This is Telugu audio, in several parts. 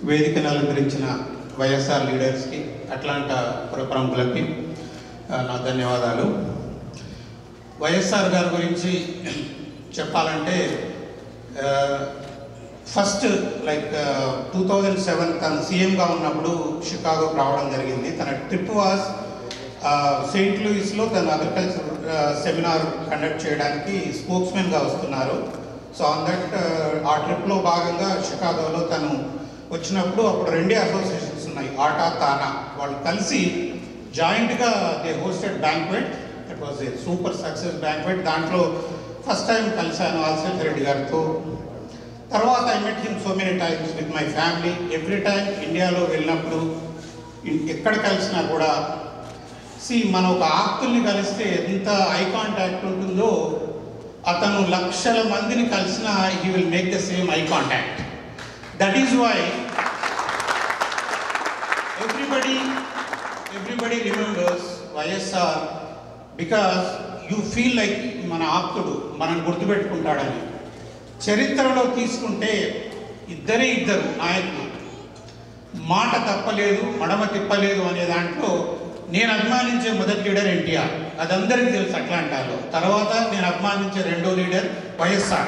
వేదికను అలంకరించిన వైఎస్ఆర్ లీడర్స్కి అట్లాంటా పుర ప్రముఖులకి ఆ, నా ధన్యవాదాలు వైఎస్ఆర్ గారి గురించి చెప్పాలంటే first like two thousand seven తను సీఎంగా ఉన్నప్పుడు షికాగోకి రావడం జరిగింది తన ట్రిప్ వాజ్ సెయింట్ లూయిస్లో తను అగ్రికల్చర్ సెమినార్ కండక్ట్ చేయడానికి స్పోక్స్మెన్గా వస్తున్నారు సో ఆన్ దట్ ఆ ట్రిప్లో భాగంగా షికాగోలో తను వచ్చినప్పుడు అప్పుడు రెండే అసోసియేషన్స్ ఉన్నాయి ఆటా తానా వాళ్ళు కలిసి జాయింట్గా they hosted banquet it was a super success banquet దాంట్లో ఫస్ట్ టైం కలిశాను ఆల్సేఫ్ రెడ్డి గారితో తర్వాత I met him so many times with my family every time ఇండియాలో వెళ్ళినప్పుడు ఇన్- ఎక్కడ కలిసినా కూడా సి మన ఒక ఆప్తుల్ని కలిస్తే ఎంత ఐ కాంటాక్ట్ ఉంటుందో అతను లక్షల మందిని కలిసినా he will make the same eye contact that is why everybody everybody remembers YSR because you feel like మన ఆప్తుడు మనం గుర్తుపెట్టుకుంటాడని చరిత్రలో తీసుకుంటే ఇద్దరే ఇద్దరు నాయకులు మాట తప్పలేదు మడమ తిప్పలేదు అనే దాంట్లో నేను అభిమానించే మొదటి లీడర్ ఎన్టీఆర్ అది అందరికీ తెలుసు అట్లాంటాలో తర్వాత నేను అభిమానించే రెండో లీడర్ వైఎస్ఆర్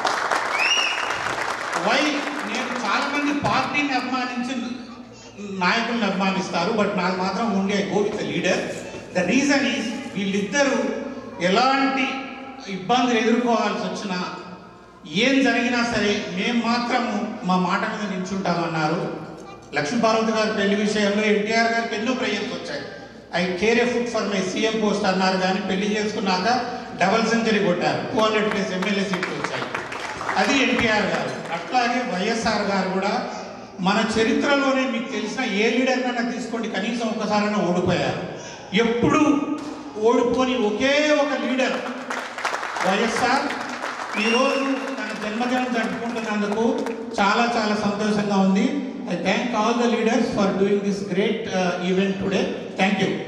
వై నేను చాలా మంది పార్టీని అభిమానించి నాయకుల్ని అభిమానిస్తారు బట్ నాకు మాత్రం ఉండే go with leader the reason is వీళ్ళిద్దరూ ఎలాంటి ఇబ్బందులు ఎదుర్కోవాల్సి వచ్చినా ఏం జరిగినా సరే మేము మాత్రము మా మాట మీద నిల్చుంటామన్నారు లక్ష్మీపార్వతి గారి పెళ్లి విషయంలో ఎన్టీఆర్ గారికి ఎన్నో ప్రేయర్స్ వచ్చాయి I care a food for my CM post అన్నారు కానీ పెళ్లి చేసుకున్నాక డబల్ సెంచరీ కొట్టారు టూ హండ్రెడ్ ప్లస్ ఎమ్మెల్యే సీట్లు వచ్చాయి అది ఎన్టీఆర్ గారు అట్లాగే వైఎస్ఆర్ గారు కూడా మన చరిత్రలోనే మీకు తెలిసిన ఏ లీడర్నైనా తీసుకోండి కనీసం ఒకసారైనా ఓడిపోయారు ఎప్పుడు ఓడిపోని ఒకే ఒక లీడర్ వైఎస్ఆర్ ఈరోజు తన జన్మదినం జరుపుకుంటున్నందుకు చాలా చాలా సంతోషంగా ఉంది I thank all the leaders for doing this great event today thank you